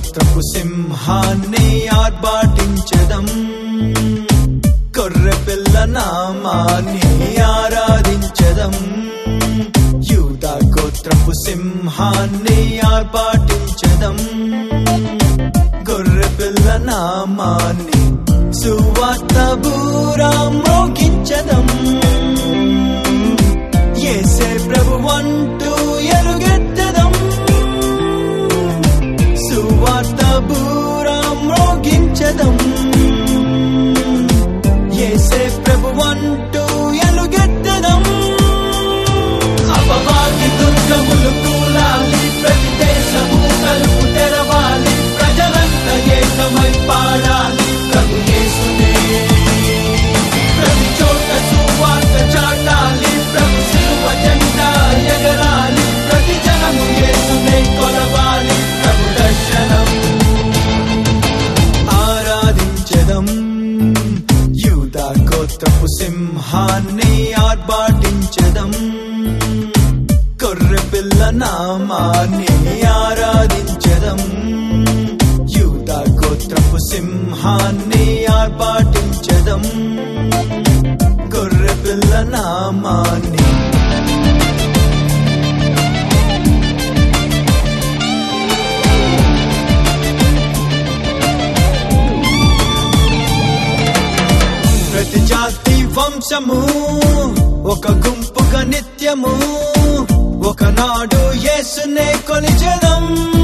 గోత్రపు సింహాన్ని ఆర్భాటించదం కొర్రె పిల్ల నామాన్ని ఆరాధించదం యూదా గోత్రపు సింహాన్ని ఆర్భాటించదం గొర్రె పిల్ల నామాన్ని సువార్త బూరా మోగించదం ఏసే ప్రభు అంటూ ఎలుగెత్తదం సువార్త బూరా మోగించదం ఏసే ప్రభు అంటూ ఎలుగెత్తదం అపవాది దుర్గములు కూలాలి ప్రతి దేశము తలుపు తెరవాలి ప్రజలంతా ఏకమై పాడాలి ప్రభు యేసునే ప్రతి చోట సువార్త చాటాలి ప్రభు శిలువ జెండా ఎగరాలి ప్రతి జనము యేసునే కొలవాలి ప్రభు దర్శనం ఆరాధించదం యూదా గోత్రపు సింహాన్ని ఆర్భాటించదం కొర్రె పిల్ల నామాన్ని ఆరాధించదం యూదా గోత్రపు సింహాన్ని ఆర్భాటించదం కొర్రె పిల్ల నామాన్ని ప్రతి జాతి వంశము ఒక గుంపుగా నిత్యము ఒకనాడు యేసునే కొలిచెదం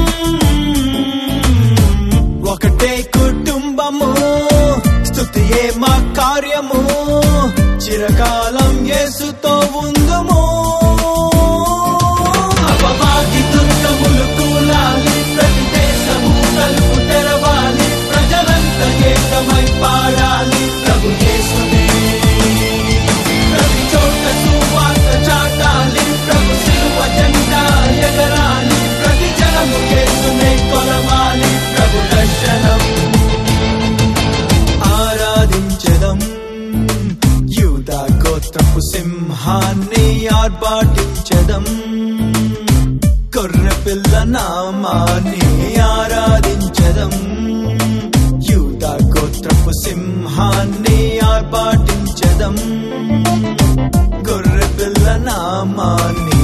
ఒకటే కుటుంబము స్తుతియే మా కార్యము చిరకాలం యేసుతో ఉందుము అపవాది దుర్గములు కూలాలి ప్రతి దేశము తలుపు తెరవాలి ప్రజలంతా ఏకమై పాడాలి ప్రభు యేసునే ప్రతి చోట సువార్త చాటాలి ప్రభు శిలువ జెండా ఎగరాలి ప్రతి జనము యేసునే కొలవాలి ప్రభు దర్శనం ఆరాధించదం యూదా గోత్రపు సింహాన్ని ఆర్భాటించదం కొర్రె పిల్ల నామాన్ని ఆరాధించదం యూదా గోత్రపు సింహాన్ని ఆర్భాటించదం గొర్రె పిల్ల నామాన్ని